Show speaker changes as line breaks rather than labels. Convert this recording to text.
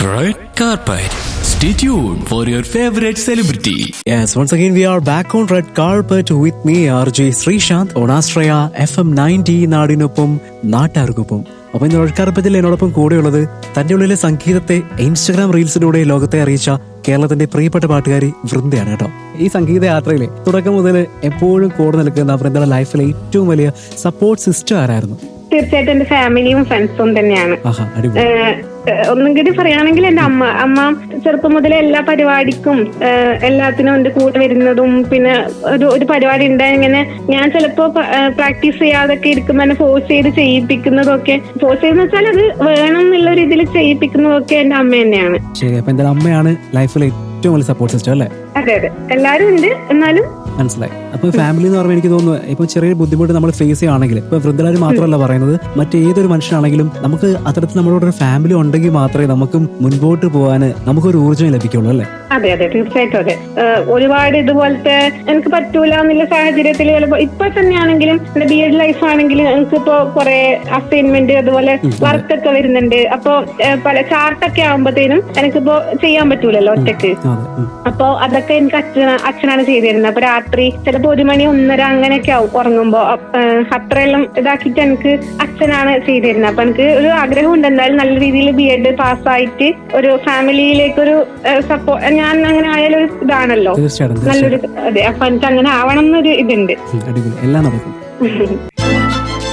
Red carpet. Stay tuned for your favorite celebrity.
Yes, once again we are back on red carpet with me RJ Sreesanth on Astraya FM 90 നാടിനൊപ്പം നാട്ടാർക്കൊപ്പം അപ്പൊ ഇന്ന് red കാർപ്പറ്റിൽ എന്നോടൊപ്പം കൂടെയുള്ളത് തന്റെ ഉള്ളിലെ സംഗീതത്തെ ഇൻസ്റ്റഗ്രാം റീൽസിലൂടെ ലോകത്തെ അറിയിച്ച കേരളത്തിന്റെ പ്രിയപ്പെട്ട പാട്ടുകാരി വൃന്ദയാണ് കേട്ടോ ഈ സംഗീത യാത്രയിലെ തുടക്കം മുതൽ എപ്പോഴും കൂടെ നിൽക്കുന്ന വൃന്ദയുടെ ലൈഫിലെ ഏറ്റവും വലിയ സപ്പോർട്ട് സിസ്റ്റം ആരായിരുന്നു
തീർച്ചയായിട്ടും എന്റെ ഫാമിലിയും ഫ്രണ്ട്സും തന്നെയാണ്
ആഹാ അടിപൊളി
ഏഹ്, ഏഹ്, ഒന്നും കൂടി പറയുകയാണെങ്കിൽ എന്റെ അമ്മ അമ്മ ചെറുപ്പം മുതലേ എല്ലാ പരിപാടിക്കും ഏഹ്, എല്ലാത്തിനും എന്റെ കൂടെ വരുന്നതും പിന്നെ ഒരു ഒരു പരിപാടി ഉണ്ടായി ഇങ്ങനെ ഞാൻ ചിലപ്പോ പ്രാക്ടീസ് ചെയ്യാതൊക്കെ ഇരിക്കുമ്പോൾ എന്നെ ഫോഴ്സ് ചെയ്ത് ചെയ്യിപ്പിക്കുന്നതും ഒക്കെ ഫോഴ്സ് ചെയ്തെന്ന് വെച്ചാൽ അത് വേണം എന്നുള്ള രീതിയിൽ ചെയ്യിപ്പിക്കുന്നതൊക്കെ എന്റെ അമ്മ തന്നെയാണ്
ശരി അപ്പൊ എന്തായാലും അമ്മയാണ് ലൈഫിലെ ഏറ്റവും വലിയ സപ്പോർട്ട് സിസ്റ്റം അല്ലേ
അതെ അതെ എല്ലാരും ഉണ്ട് എന്നാലും
മനസ്സിലായി അപ്പൊ ഫാമിലി എന്ന് പറയുമ്പോൾ എനിക്ക് തോന്നുന്നു ഇപ്പൊ ചെറിയൊരു ബുദ്ധിമുട്ട് നമ്മൾ ഫേസ് ചെയ്യുകയാണെങ്കിൽ ഇപ്പൊ വൃദ്ധരാര് മാത്രമല്ല പറയുന്നത് മറ്റേതൊരു മനുഷ്യനാണെങ്കിലും നമുക്ക് അത്തരത്തിൽ നമ്മളോട് ഒരു ഫാമിലി ഉണ്ടെങ്കിൽ മാത്രമേ നമുക്ക് മുൻപോട്ട് പോകാൻ നമുക്കൊരു ഊർജ്ജം ലഭിക്കുള്ളൂ അല്ലേ
അതെ അതെ തീർച്ചയായിട്ടും അതെ ഏഹ് ഒരുപാട് ഇതുപോലത്തെ എനിക്ക് പറ്റൂല എന്നുള്ള സാഹചര്യത്തിൽ ചിലപ്പോ ഇപ്പൊ തന്നെയാണെങ്കിലും എന്റെ ബി എഡ് ലൈഫ് ആണെങ്കിലും എനിക്കിപ്പോ കുറെ അസൈൻമെന്റ് അതുപോലെ വർക്കൊക്കെ വരുന്നുണ്ട് അപ്പൊ ഏഹ് പല ചാർട്ടൊക്കെ ആകുമ്പോഴത്തേനും എനിക്കിപ്പോ ചെയ്യാൻ പറ്റൂലല്ലോ ഒറ്റക്ക്
അതെ ഉം.
അപ്പൊ അതൊക്കെ എനിക്ക് അച്ഛന അച്ഛനാണ് ചെയ്തിരുന്നത് അപ്പൊ രാത്രി ചിലപ്പോ ഒരു മണി ഒന്നര അങ്ങനെയൊക്കെ ആവും ഉറങ്ങുമ്പോ അപ്പ- ഏഹ് അത്രയെല്ലാം ഇതാക്കിയിട്ട് എനിക്ക് അച്ഛനാണ് ചെയ്തിരുന്നത് അപ്പൊ എനിക്ക് ഒരു ആഗ്രഹം ഉണ്ട് എന്തായാലും നല്ല രീതിയിൽ ബി എഡ് പാസ്സായിട്ട് ഒരു ഫാമിലിയിലേക്ക് ഒരു സപ്പോർട്ട് ഞാൻ അങ്ങനെ ആയാലും ഒരു ഇതാണല്ലോ
തീർച്ചയായിട്ടും
നല്ലൊരു അതെ അപ്പൊ എനിക്ക് അങ്ങനെ ആവണം എന്നൊരു ഇതുണ്ട്
ഉം, അടിപൊളി എല്ലാം നടക്കും